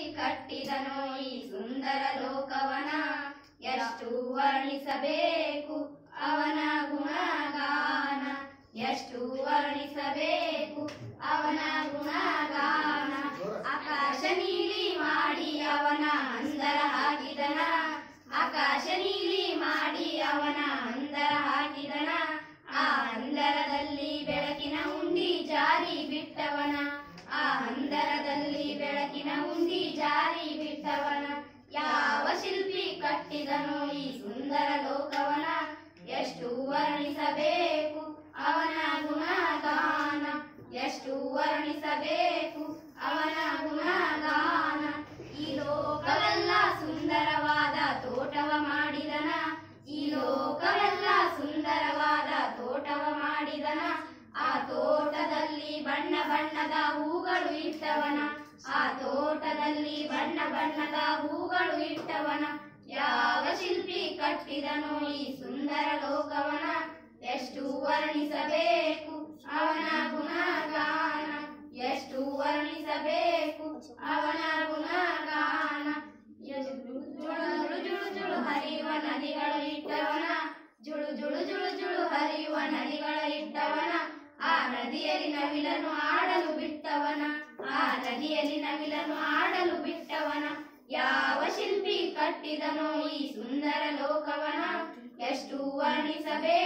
ಕಟ್ಟಿದನೋ ಈ ಸುಂದರ ಲೋಕವನ ಎಷ್ಟು ವರ್ಣಿಸಬೇಕು ಅವನ ಗುಣಗಾನ ಎಷ್ಟು ವರ್ಣಿಸಬೇಕು ಅವನ ಗುಣಗಾನ ಆಕಾಶ ನೀಲಿ ಮಾಡಿ ಅವನ ಅಂದರ ಹಾಕಿದನ ಆಕಾಶ ನೀಲಿ ಮಾಡಿ ಅವನ ಅಂದರ ಹಾಕಿದನ ಆ ಅಂದರದಲ್ಲಿ ಬೆಳಕಿನ ಉಂಡಿ ಜಾರಿ ಬಿಟ್ಟವನ ಆ ಅಂದರದಲ್ಲಿ ಬೆಳಕಿನ ಉಂಡಿ ಜಾರಿ ಬಿಟ್ಟವನ ಯಾವ ಶಿಲ್ಪಿ ಕಟ್ಟಿದನೋ ಈ ಸುಂದರ ಲೋಕವನ ಎಷ್ಟು ವರ್ಣಿಸಬೇಕು ಅವನ ಗುಣಗಾನ ಎಷ್ಟು ವರ್ಣಿಸಬೇಕು ಅವನ ಗುಣಗಾನ ಈ ಲೋಕವೆಲ್ಲ ಸುಂದರವಾದ ತೋಟವ ಮಾಡಿದನ ಈ ಲೋಕವೆಲ್ಲ ಸುಂದರವಾದ ತೋಟವ ಮಾಡಿದನ ಆ ತೋಟದಲ್ಲಿ ಬಣ್ಣ ಬಣ್ಣದ ಹೂಗಳು ಇಟ್ಟವನ ಆ ತೋಟದಲ್ಲಿ ಬಣ್ಣ ಬಣ್ಣದ ಹೂಗಳು ಇಟ್ಟವನ ಯಾವ ಶಿಲ್ಪಿ ಕಟ್ಟಿದನೋ ಈ ಸುಂದರ ಲೋಕವನ ಎಷ್ಟು ವರ್ಣಿಸಬೇಕು ಅವನ ಗುಣಗಾನ ಎಷ್ಟು ವರ್ಣಿಸಬೇಕು ಅವನ ಗುಣಗಾನ ಜುಳು ಜುಳು ಜುಳು ಜುಳು ಹರಿಯುವ ನದಿಗಳು ಇಟ್ಟವನ ಜುಳು ಜುಳು ಜುಳು ಜುಳು ಹರಿಯುವ ನದಿಗಳು ಇಟ್ಟವನ ಆ ನದಿಯಲ್ಲಿ ನವಿಲನ್ನು ಆಡಲು ಬಿಟ್ಟವನ ಆ ನದಿಯಲ್ಲಿ ನವಿಲನ್ನು ಆಡಲು ಬಿಟ್ಟವನ ಯಾವ ಶಿಲ್ಪಿ ಕಟ್ಟಿದನೋ ಈ ಸುಂದರ ಲೋಕವನ ಎಷ್ಟು ವರ್ಣಿಸಬೇಕು